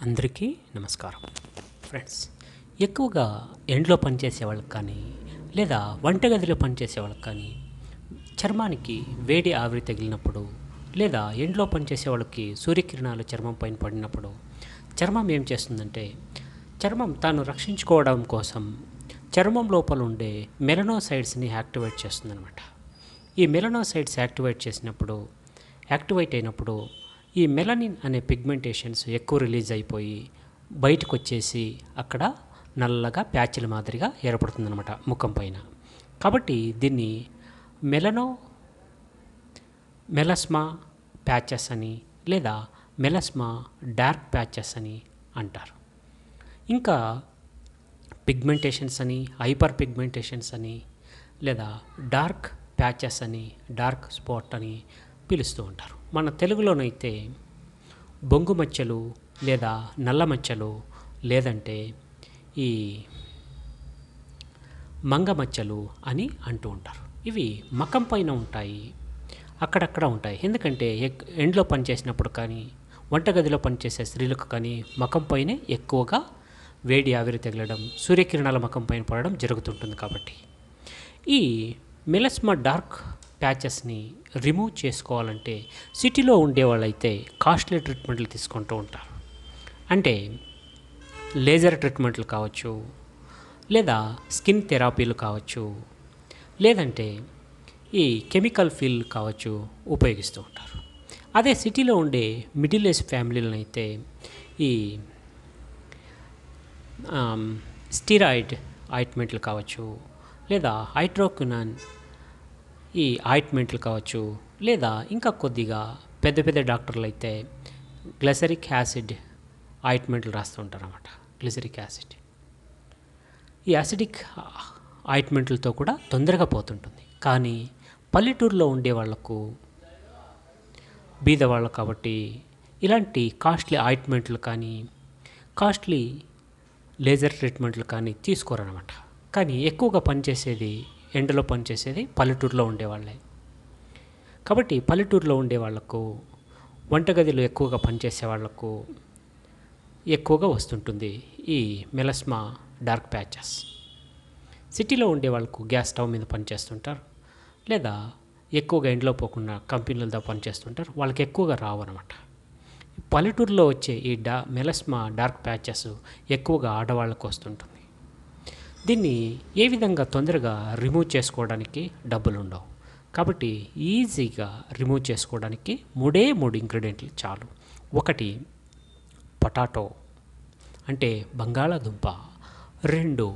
అందరికీ నమస్కారం ఫ్రెండ్స్ ఎక్కువగా ఎండ్లో పనిచేసే వాళ్ళకి కానీ లేదా వంటగదిలో పనిచేసే వాళ్ళకి కానీ చర్మానికి వేడి ఆవిరి తగిలినప్పుడు లేదా ఎండ్లో పనిచేసే వాళ్ళకి సూర్యకిరణాలు చర్మం పైన పడినప్పుడు చర్మం ఏం చేస్తుందంటే చర్మం తాను రక్షించుకోవడం కోసం చర్మం లోపల ఉండే మెలనోసైడ్స్ని యాక్టివేట్ చేస్తుందన్నమాట ఈ మెలనోసైడ్స్ యాక్టివేట్ చేసినప్పుడు యాక్టివేట్ అయినప్పుడు ఈ మెలనిన్ అనే పిగ్మెంటేషన్స్ ఎక్కువ రిలీజ్ అయిపోయి బయటకు వచ్చేసి అక్కడ నల్లగా ప్యాచ్ల మాదిరిగా ఏర్పడుతుందన్నమాట ముఖం పైన కాబట్టి దీన్ని మెలనో మెలస్మా ప్యాచెస్ అని లేదా మెలస్మా డార్క్ ప్యాచెస్ అని అంటారు ఇంకా పిగ్మెంటేషన్స్ అని హైపర్ పిగ్మెంటేషన్స్ అని లేదా డార్క్ ప్యాచెస్ అని డార్క్ స్పాట్ అని పిలుస్తూ ఉంటారు మన తెలుగులోనైతే బొంగు మచ్చలు లేదా నల్ల మచ్చలు లేదంటే ఈ మంగ మచ్చలు అని అంటూ ఉంటారు ఇవి మకం పైన ఉంటాయి అక్కడక్కడ ఉంటాయి ఎందుకంటే ఎక్ ఎండ్లో పనిచేసినప్పుడు కానీ వంటగదిలో పనిచేసే స్త్రీలకు కానీ మకం పైనే ఎక్కువగా వేడి ఆవిరి తగలడం సూర్యకిరణాల మకం పైన పడడం జరుగుతుంటుంది కాబట్టి ఈ మెలస్మా డార్క్ ప్యాచెస్ని రిమూవ్ చేసుకోవాలంటే సిటీలో ఉండే వాళ్ళైతే కాస్ట్లీ ట్రీట్మెంట్లు తీసుకుంటూ ఉంటారు అంటే లేజర్ ట్రీట్మెంట్లు కావచ్చు లేదా స్కిన్ థెరపీలు కావచ్చు లేదంటే ఈ కెమికల్ ఫీల్ కావచ్చు ఉపయోగిస్తూ ఉంటారు అదే సిటీలో ఉండే మిడిల్ ఏజ్ ఫ్యామిలీలను అయితే ఈ స్టీరాయిడ్ ఆయింట్మెంట్లు కావచ్చు లేదా హైడ్రోక్యునాన్ ఈ ఆయింట్మెంట్లు కావచ్చు లేదా ఇంకా కొద్దిగా పెద్ద పెద్ద డాక్టర్లు అయితే గ్లెసరిక్ యాసిడ్ ఆయింట్మెంట్లు రాస్తూ ఉంటారు అన్నమాట గ్లిసరిక్ యాసిడ్ ఈ యాసిడిక్ ఆయింట్మెంట్లతో కూడా తొందరగా పోతుంటుంది కానీ పల్లెటూరులో ఉండే వాళ్లకు బీద వాళ్ళు కాబట్టి ఇలాంటి కాస్ట్లీ ఆయింట్మెంట్లు కానీ కాస్ట్లీ లేజర్ ట్రీట్మెంట్లు కానీ తీసుకోరనమాట కానీ ఎక్కువగా పనిచేసేది ఎండలో పనిచేసేది పల్లెటూరులో ఉండేవాళ్ళే కాబట్టి పల్లెటూరులో ఉండే వాళ్ళకు వంటగదిలో ఎక్కువగా పనిచేసే వాళ్లకు ఎక్కువగా వస్తుంటుంది ఈ మెలస్మా డార్క్ ప్యాచెస్ సిటీలో ఉండే వాళ్ళకు గ్యాస్ స్టవ్ మీద పనిచేస్తుంటారు లేదా ఎక్కువగా ఇంట్లో పోకుండా కంపెనీలతో పనిచేస్తుంటారు వాళ్ళకి ఎక్కువగా రావు అనమాట పల్లెటూరులో వచ్చే ఈ డా మెలస్మా డార్క్ ప్యాచెస్ ఎక్కువగా ఆడవాళ్ళకు వస్తుంటుంది దీన్ని ఏ విధంగా తొందరగా రిమూవ్ చేసుకోవడానికి డబ్బులు ఉండవు కాబట్టి ఈజీగా రిమూవ్ చేసుకోవడానికి మూడే మూడు ఇంగ్రీడియంట్లు చాలు ఒకటి పొటాటో అంటే బంగాళాదుంప రెండు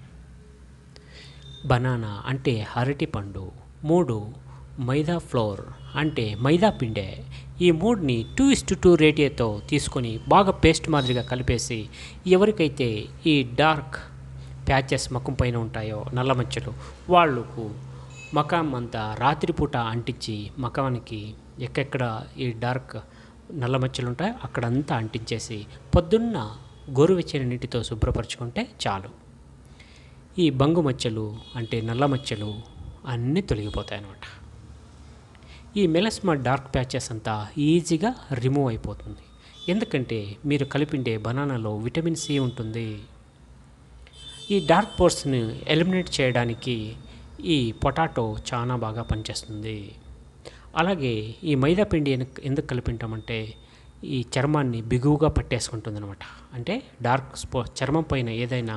బనానా అంటే అరటి పండు మూడు మైదా ఫ్లోర్ అంటే మైదా పిండే ఈ మూడుని టూ ఇస్ టు టూ రేటియోతో తీసుకొని బాగా పేస్ట్ మాదిరిగా కలిపేసి ఎవరికైతే ఈ డార్క్ ప్యాచెస్ మకం పైన ఉంటాయో నల్ల మచ్చలు వాళ్ళకు మకాం అంతా రాత్రిపూట అంటించి మకానికి ఎక్కడెక్కడ ఈ డార్క్ నల్ల మచ్చలు ఉంటాయో అక్కడంతా అంటించేసి పొద్దున్న గోరువెచ్చని నీటితో శుభ్రపరచుకుంటే చాలు ఈ బంగు మచ్చలు అంటే నల్ల మచ్చలు అన్నీ తొలగిపోతాయి అన్నమాట ఈ మెలస్మా డార్క్ ప్యాచెస్ అంతా ఈజీగా రిమూవ్ అయిపోతుంది ఎందుకంటే మీరు కలిపిండే బనానాలో విటమిన్ సి ఉంటుంది ఈ డార్క్ పోర్స్ని ఎలిమినేట్ చేయడానికి ఈ పొటాటో చాలా బాగా పనిచేస్తుంది అలాగే ఈ మైదా పిండి ఎన్- ఎందుకు కలిపింటామంటే ఈ చర్మాన్ని బిగువుగా పట్టేసుకుంటుంది అనమాట అంటే డార్క్ స్పో చర్మం పైన ఏదైనా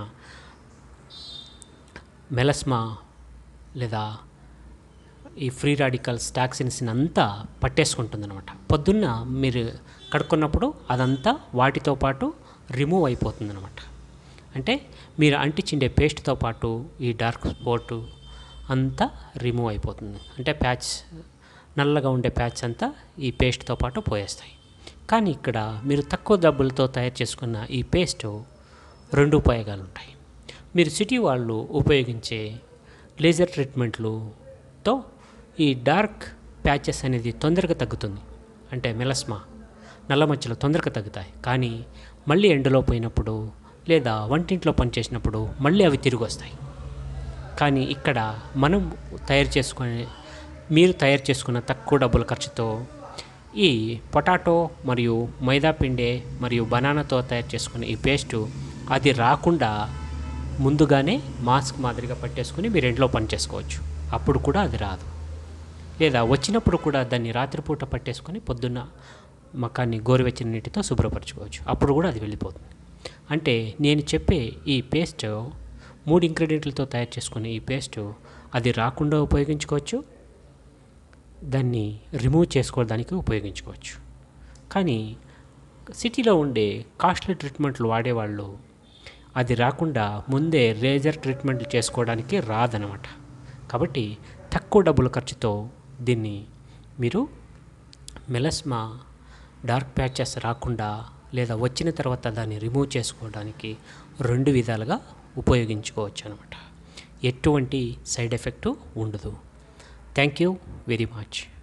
మెలస్మా లేదా ఈ ఫ్రీ రాడికల్స్ టాక్సిన్స్ అంతా పట్టేసుకుంటుంది అనమాట పొద్దున్న మీరు కడుక్కున్నప్పుడు అదంతా వాటితో పాటు రిమూవ్ అయిపోతుంది అనమాట అంటే మీరు అంటించిండే పేస్ట్తో పాటు ఈ డార్క్ స్పాట్ అంతా రిమూవ్ అయిపోతుంది అంటే ప్యాచ్ నల్లగా ఉండే ప్యాచ్ అంతా ఈ పేస్ట్తో పాటు పోయేస్తాయి కానీ ఇక్కడ మీరు తక్కువ డబ్బులతో తయారు చేసుకున్న ఈ పేస్ట్ రెండు ఉపయోగాలు ఉంటాయి మీరు సిటీ వాళ్ళు ఉపయోగించే లేజర్ ట్రీట్మెంట్లుతో ఈ డార్క్ ప్యాచెస్ అనేది తొందరగా తగ్గుతుంది అంటే మెలస్మా నల్ల మచ్చలు తొందరగా తగ్గుతాయి కానీ మళ్ళీ ఎండలో పోయినప్పుడు లేదా వంటింట్లో పనిచేసినప్పుడు మళ్ళీ అవి తిరిగి వస్తాయి కానీ ఇక్కడ మనం తయారు చేసుకునే మీరు తయారు చేసుకున్న తక్కువ డబ్బుల ఖర్చుతో ఈ పొటాటో మరియు మైదా పిండి మరియు బనానాతో తయారు చేసుకునే ఈ పేస్టు అది రాకుండా ముందుగానే మాస్క్ మాదిరిగా పట్టేసుకుని మీరు ఇంట్లో పని చేసుకోవచ్చు అప్పుడు కూడా అది రాదు లేదా వచ్చినప్పుడు కూడా దాన్ని రాత్రిపూట పట్టేసుకొని పొద్దున్న మకాన్ని గోరువెచ్చని నీటితో శుభ్రపరచుకోవచ్చు అప్పుడు కూడా అది వెళ్ళిపోతుంది అంటే నేను చెప్పే ఈ పేస్ట్ మూడు ఇంగ్రీడియంట్లతో తయారు చేసుకునే ఈ పేస్ట్ అది రాకుండా ఉపయోగించుకోవచ్చు దాన్ని రిమూవ్ చేసుకోవడానికి ఉపయోగించుకోవచ్చు కానీ సిటీలో ఉండే కాస్ట్లీ ట్రీట్మెంట్లు వాడేవాళ్ళు అది రాకుండా ముందే రేజర్ ట్రీట్మెంట్లు చేసుకోవడానికి రాదనమాట కాబట్టి తక్కువ డబ్బుల ఖర్చుతో దీన్ని మీరు మెలస్మా డార్క్ ప్యాచెస్ రాకుండా లేదా వచ్చిన తర్వాత దాన్ని రిమూవ్ చేసుకోవడానికి రెండు విధాలుగా ఉపయోగించుకోవచ్చు అనమాట ఎటువంటి సైడ్ ఎఫెక్టు ఉండదు థ్యాంక్ యూ వెరీ మచ్